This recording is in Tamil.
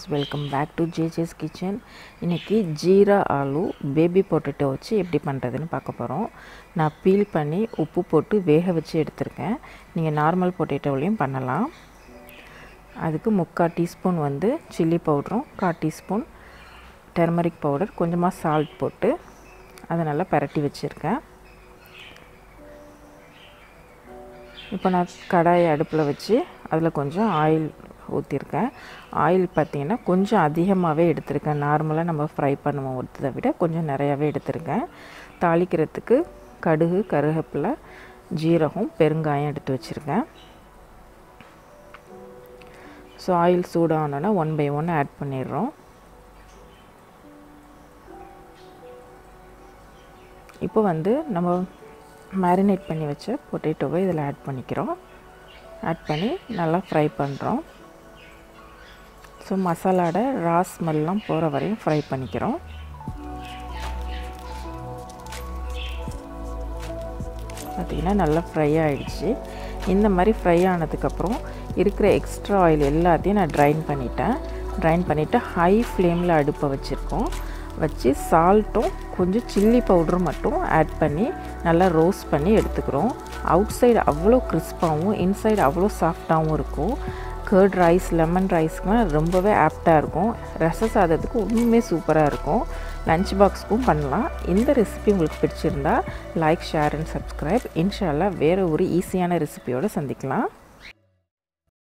welcome back to JJ's kitchen இன்றைக்கி ஜீரா ஆலு பேபி பொட்டேட்டோ வச்சு எப்படி பண்ணுறதுன்னு பார்க்க போகிறோம் நான் பீல் பண்ணி உப்பு போட்டு வேக வச்சு எடுத்திருக்கேன் நீங்கள் நார்மல் பொட்டேட்டோவிலையும் பண்ணலாம் அதுக்கு முக்கால் டீஸ்பூன் வந்து சில்லி பவுடரும் கால் டீஸ்பூன் டெர்மரிக் பவுடர் கொஞ்சமாக சால்ட் போட்டு அதை நல்லா பரட்டி வச்சுருக்கேன் இப்போ நான் கடாயை அடுப்பில் வச்சு அதில் கொஞ்சம் ஆயில் ஊற்றிருக்கேன் ஆயில் பார்த்திங்கன்னா கொஞ்சம் அதிகமாகவே எடுத்திருக்கேன் நார்மலாக நம்ம ஃப்ரை பண்ணுவோம் ஒருத்ததை விட கொஞ்சம் நிறையாவே எடுத்திருக்கேன் தாளிக்கிறதுக்கு கடுகு கருவேப்பிலை ஜீரகம் பெருங்காயம் எடுத்து வச்சுருக்கேன் ஸோ ஆயில் சூடானோன்னா ஒன் பை ஒன் ஆட் பண்ணிடுறோம் இப்போ வந்து நம்ம மேரினேட் பண்ணி வச்ச பொட்டேட்டோவை இதில் ஆட் பண்ணிக்கிறோம் ஆட் பண்ணி நல்லா ஃப்ரை பண்ணுறோம் ஸோ மசாலாவோட ரா ஸ்மெல்லாம் போகிற வரையும் ஃப்ரை பண்ணிக்கிறோம் பார்த்திங்கன்னா நல்லா ஃப்ரை ஆகிடுச்சு இந்த மாதிரி ஃப்ரை ஆனதுக்கப்புறம் இருக்கிற எக்ஸ்ட்ரா ஆயில் எல்லாத்தையும் நான் ட்ரைன் பண்ணிட்டேன் ட்ரைன் பண்ணிவிட்டு ஹை ஃப்ளேமில் அடுப்பை வச்சுருக்கோம் வச்சு சால்ட்டும் கொஞ்சம் சில்லி பவுடரும் மட்டும் ஆட் பண்ணி நல்லா ரோஸ்ட் பண்ணி எடுத்துக்கிறோம் அவுட் சைடு அவ்வளோ கிறிஸ்பாகவும் இன்சைடு அவ்வளோ சாஃப்டாகவும் இருக்கும் கர்ட் ரைஸ் லெமன் ரைஸ்க்குலாம் ரொம்பவே ஆப்டாக இருக்கும் ரச சாதத்துக்கு உண்மையுமே சூப்பராக இருக்கும் லஞ்ச் பாக்ஸ்க்கும் பண்ணலாம் இந்த ரெசிபி உங்களுக்கு பிடிச்சிருந்தா லைக் ஷேர் அண்ட் சப்ஸ்கிரைப் இன்ஷால்லா வேறு ஒரு ஈஸியான ரெசிபியோடு சந்திக்கலாம்